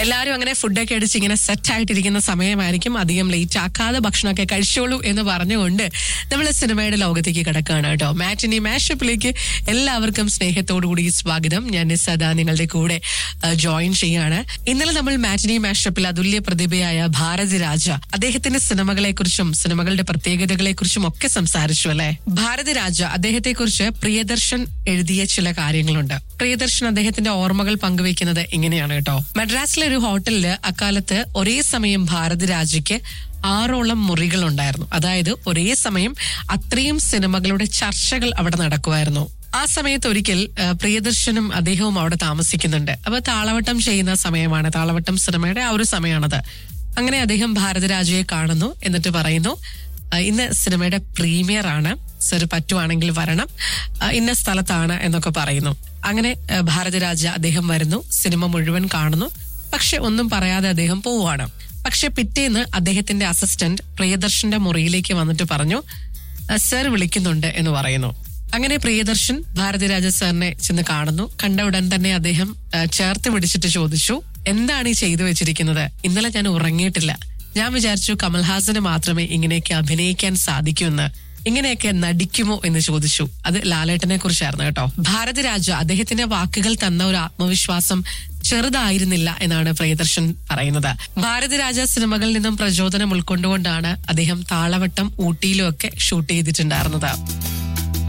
എല്ലാവരും അങ്ങനെ ഫുഡൊക്കെ അടിച്ച് ഇങ്ങനെ സെറ്റ് ആയിട്ടിരിക്കുന്ന സമയമായിരിക്കും അധികം ലേറ്റ് ആക്കാതെ ഭക്ഷണമൊക്കെ കഴിച്ചോളൂ എന്ന് പറഞ്ഞുകൊണ്ട് നമ്മൾ സിനിമയുടെ ലോകത്തേക്ക് കിടക്കുകയാണ് കേട്ടോ മാറ്റിനി മാഷപ്പിലേക്ക് എല്ലാവർക്കും സ്നേഹത്തോടു കൂടി സ്വാഗതം ഞാൻ സദാ നിങ്ങളുടെ കൂടെ ജോയിൻ ചെയ്യാണ് ഇന്നലെ നമ്മൾ മാറ്റിനി മാഷപ്പിൽ അതുല്യ പ്രതിഭയായ ഭാരതി രാജ അദ്ദേഹത്തിന്റെ സിനിമകളെ കുറിച്ചും സിനിമകളുടെ പ്രത്യേകതകളെ കുറിച്ചും ഒക്കെ സംസാരിച്ചു അല്ലെ ഭാരതി രാജ അദ്ദേഹത്തെ കുറിച്ച് പ്രിയദർശൻ എഴുതിയ ചില കാര്യങ്ങളുണ്ട് പ്രിയദർശൻ അദ്ദേഹത്തിന്റെ ഓർമ്മകൾ പങ്കുവെക്കുന്നത് ഇങ്ങനെയാണ് കേട്ടോ മദ്രാസിലെ ഒരു ഹോട്ടലില് അക്കാലത്ത് ഒരേ സമയം ഭാരതി രാജയ്ക്ക് ആറോളം മുറികൾ ഉണ്ടായിരുന്നു അതായത് ഒരേ സമയം അത്രയും സിനിമകളുടെ ചർച്ചകൾ അവിടെ നടക്കുമായിരുന്നു ആ സമയത്ത് ഒരിക്കൽ ആ, പ്രിയദർശനും അദ്ദേഹവും അവിടെ താമസിക്കുന്നുണ്ട് അപ്പൊ താളവട്ടം ചെയ്യുന്ന സമയമാണ് താളവട്ടം സിനിമയുടെ ആ ഒരു സമയമാണത് അങ്ങനെ അദ്ദേഹം ഭാരതരാജയെ കാണുന്നു എന്നിട്ട് പറയുന്നു ആ, ഇന്ന് സിനിമയുടെ പ്രീമിയർ ആണ് സർ പറ്റുവാണെങ്കിൽ വരണം ആ, ഇന്ന സ്ഥലത്താണ് എന്നൊക്കെ പറയുന്നു അങ്ങനെ ആ, ഭാരതരാജ അദ്ദേഹം വരുന്നു സിനിമ മുഴുവൻ കാണുന്നു പക്ഷെ ഒന്നും പറയാതെ അദ്ദേഹം പോവുകയാണ് പക്ഷെ പിറ്റേന്ന് അദ്ദേഹത്തിന്റെ അസിസ്റ്റന്റ് പ്രിയദർശന്റെ മുറിയിലേക്ക് വന്നിട്ട് പറഞ്ഞു "ആ, സർ വിളിക്കുന്നുണ്ട് എന്ന് പറയുന്നു അങ്ങനെ പ്രിയദർശൻ ഭാരതിരാജ സാറിനെ ചെന്ന് കാണുന്നു കണ്ട ഉടൻ തന്നെ അദ്ദേഹം ആ, ചേർത്ത് പിടിച്ചിട്ട് ചോദിച്ചു എന്താണ് ഈ ചെയ്തു വെച്ചിരിക്കുന്നത് ഇന്നലെ ഞാൻ ഉറങ്ങിയിട്ടില്ല ഞാൻ വിചാരിച്ചു കമൽഹാസന് മാത്രമേ ഇങ്ങനെയൊക്കെ അഭിനയിക്കാൻ സാധിക്കൂ എന്ന് ഇങ്ങനെയൊക്കെ നടിക്കുമോ എന്ന് ചോദിച്ചു അത് ലാലേട്ടനെ കുറിച്ചായിരുന്നു കേട്ടോ ഭാരതരാജ അദ്ദേഹത്തിന്റെ വാക്കുകൾ തന്ന ഒരു ആത്മവിശ്വാസം ചെറുതായിരുന്നില്ല എന്നാണ് പ്രിയദർശൻ പറയുന്നത് ഭാരതരാജ സിനിമകളിൽ നിന്നും പ്രചോദനം ഉൾക്കൊണ്ടുകൊണ്ടാണ് അദ്ദേഹം താളവട്ടം ഊട്ടിയിലും ഒക്കെ ഷൂട്ട് ചെയ്തിട്ടുണ്ടായിരുന്നത്